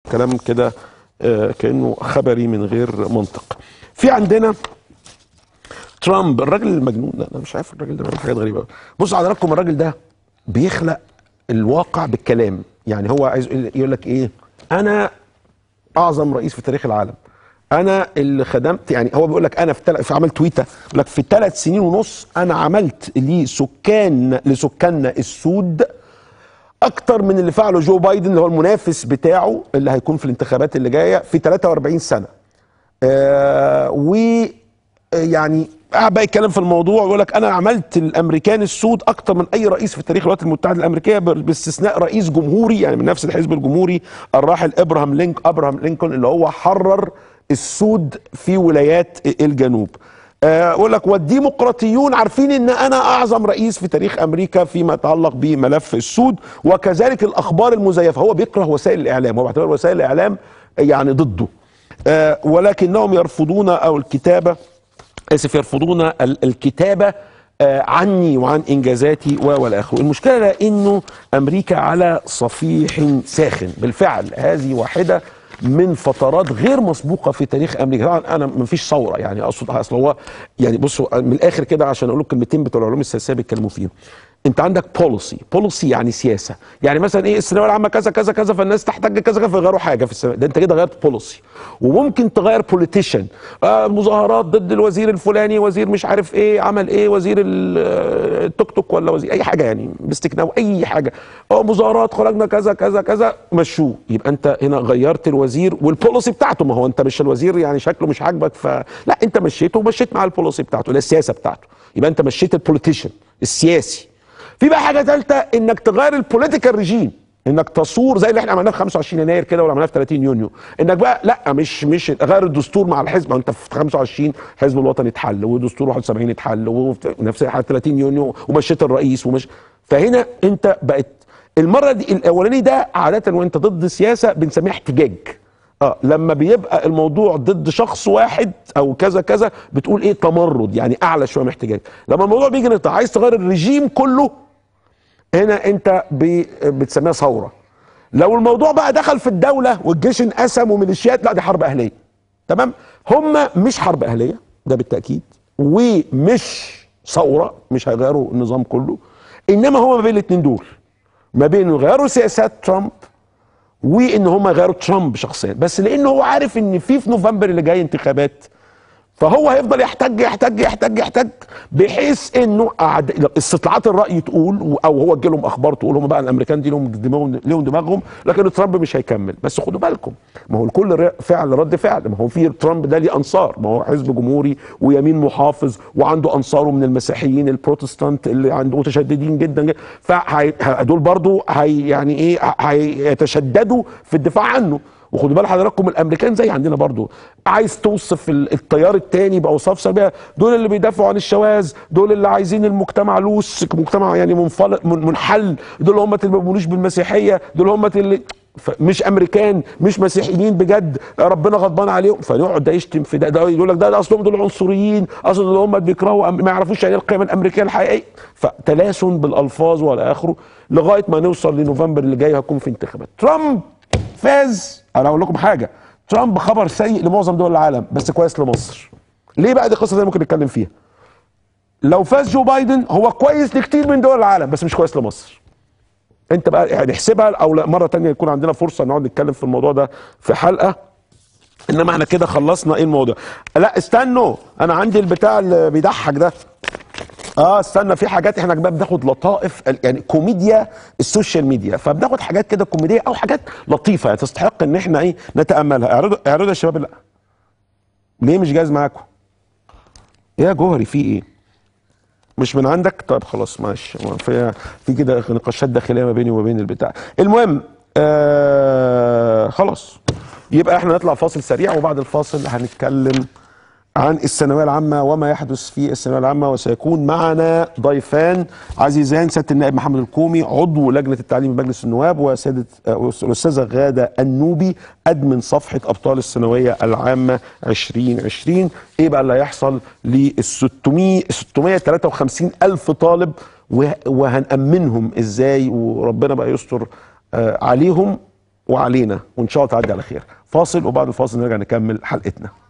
كلام كده آه، كانه خبري من غير منطق في عندنا ترامب الراجل المجنون ده انا مش عارف الراجل ده بيعمل حاجات غريبه أوي. بصوا حضراتكم الراجل ده بيخلق الواقع بالكلام يعني هو عايز يقول- يقول لك ايه انا اعظم رئيس في تاريخ العالم انا اللي خدمت يعني هو بيقول لك انا في, تل... في عمل تويته بيقول لك في ثلاث سنين ونص انا عملت لسكان لسكاننا السود اكتر من اللي فعله جو بايدن اللي هو المنافس بتاعه اللي هيكون في الانتخابات اللي جايه في 43 سنه آه و يعني قاعد بقى يتكلم في الموضوع ويقول لك انا عملت الامريكان السود اكتر من اي رئيس في تاريخ الولايات المتحده الامريكيه ب- باستثناء رئيس جمهوري يعني من نفس الحزب الجمهوري الراحل ابراهام لينك ابراهام لينكولن اللي هو حرر السود في ولايات الجنوب آه، يقول لك والديمقراطيون عارفين ان انا اعظم رئيس في تاريخ امريكا فيما يتعلق بملف السود وكذلك الاخبار المزيفه هو بيكره وسائل الاعلام هو بيعتبر وسائل الاعلام يعني ضده آه، ولكنهم يرفضون او الكتابه اسف يرفضون ال- الكتابه آه، عني وعن انجازاتي و والى اخره المشكله لانه امريكا على صفيح ساخن بالفعل هذه واحده من فترات غير مسبوقه في تاريخ امريكا طبعا انا ما فيش ثوره يعني اقصد اصل هو يعني بصوا من الاخر كده عشان اقول لكم كلمتين بتوع العلوم السياسيه بيتكلموا فيهم انت عندك بوليسي بوليسي يعني سياسه يعني مثلا ايه الثانويه العامه كذا كذا كذا فالناس تحتاج كذا كذا فيغيروا حاجه في الثانويه ده انت كده غيرت بوليسي وممكن تغير بوليتيشن آه مظاهرات ضد الوزير الفلاني وزير مش عارف ايه عمل ايه وزير ال- آه، التوك توك ولا وزير اي حاجه يعني باستكناء اي حاجه اه مظاهرات خرجنا كذا كذا كذا مشوه يبقى انت هنا غيرت الوزير والبوليسي بتاعته ما هو انت مش الوزير يعني شكله مش عاجبك فلا انت مشيته ومشيت مع البوليسي بتاعته اللي هي السياسه بتاعته يبقى انت مشيت البوليتيشن السياسي في بقى حاجه ثالثه انك تغير البوليتيكال ريجيم انك تصور زي اللي احنا عملناه في 25 يناير كده ولا عملناه في 30 يونيو انك بقى لا مش مش غير الدستور مع الحزب ما انت في 25 حزب الوطني اتحل ودستور 71 اتحل ونفس 30 يونيو ومشيت الرئيس ومش فهنا انت بقت المره دي الاولاني ده عاده وانت ضد سياسه بنسميه احتجاج اه لما بيبقى الموضوع ضد شخص واحد او كذا كذا بتقول ايه تمرد يعني اعلى شويه من احتجاج لما الموضوع بيجي انت عايز تغير الرجيم كله هنا انت بي- بتسميها ثوره لو الموضوع بقى دخل في الدوله والجيش انقسم وميليشيات لا دي حرب اهليه تمام هم مش حرب اهليه ده بالتاكيد ومش ثوره مش هيغيروا النظام كله انما هو ما بين الاثنين دول ما بين يغيروا سياسات ترامب وان هم يغيروا ترامب شخصيا بس لانه هو عارف ان في في نوفمبر اللي جاي انتخابات فهو هيفضل يحتج يحتج يحتج يحتج بحيث انه أعد... استطلاعات الراي تقول او هو تجي لهم اخبار تقول هم بقى الامريكان دي لهم دماغهم لهم دماغهم لكن ترامب مش هيكمل بس خدوا بالكم ما هو الكل ر- فعل رد فعل ما هو في ترامب ده ليه انصار ما هو حزب جمهوري ويمين محافظ وعنده انصاره من المسيحيين البروتستانت اللي عنده متشددين جدا جدا فدول برضو هي يعني ايه هيتشددوا في الدفاع عنه وخدوا بال حضراتكم الامريكان زي عندنا برضو عايز توصف ال- التيار التاني باوصاف سلبيه دول اللي بيدافعوا عن الشواذ دول اللي عايزين المجتمع لوس مجتمع يعني منفلق من- منحل دول هم اللي ما بيؤمنوش بالمسيحيه دول هم اللي ف- مش امريكان مش مسيحيين بجد ربنا غضبان عليهم فيقعد ده يشتم في ده ده يقول لك ده, ده اصلهم دول عنصريين اصل دول هم بيكرهوا أم- ما يعرفوش يعني إيه القيم الامريكيه الحقيقيه فتلاسن بالالفاظ والى اخره لغايه ما نوصل لنوفمبر اللي جاي هيكون في انتخابات ترامب فاز انا اقول لكم حاجه ترامب خبر سيء لمعظم دول العالم بس كويس لمصر ليه بقى دي قصه زي ممكن نتكلم فيها لو فاز جو بايدن هو كويس لكتير من دول العالم بس مش كويس لمصر انت بقى يعني احسبها او لا مره تانية يكون عندنا فرصه نقعد نتكلم في الموضوع ده في حلقه انما احنا كده خلصنا ايه الموضوع لا استنوا انا عندي البتاع اللي بيضحك ده اه استنى في حاجات احنا بقى بناخد لطائف ال- يعني كوميديا السوشيال ميديا فبناخد حاجات كده كوميديه او حاجات لطيفه يعني تستحق ان احنا ايه نتاملها اعرضوا اعرضوا يا شباب لا ليه مش جاهز معاكم يا جوهري في ايه مش من عندك طيب خلاص ماشي ما في في كده نقاشات داخليه ما بيني وما بين البتاع المهم آه خلاص يبقى احنا نطلع فاصل سريع وبعد الفاصل هنتكلم عن الثانويه العامه وما يحدث في الثانويه العامه وسيكون معنا ضيفان عزيزان سياده النائب محمد الكومي عضو لجنه التعليم بمجلس النواب وسياده آه، الاستاذه غاده النوبي ادمن صفحه ابطال الثانويه العامه 2020 ايه بقى اللي هيحصل لل 600 653 الف طالب وه- وهنأمنهم ازاي وربنا بقى يستر آه، عليهم وعلينا وان شاء الله تعدي على خير فاصل وبعد الفاصل نرجع نكمل حلقتنا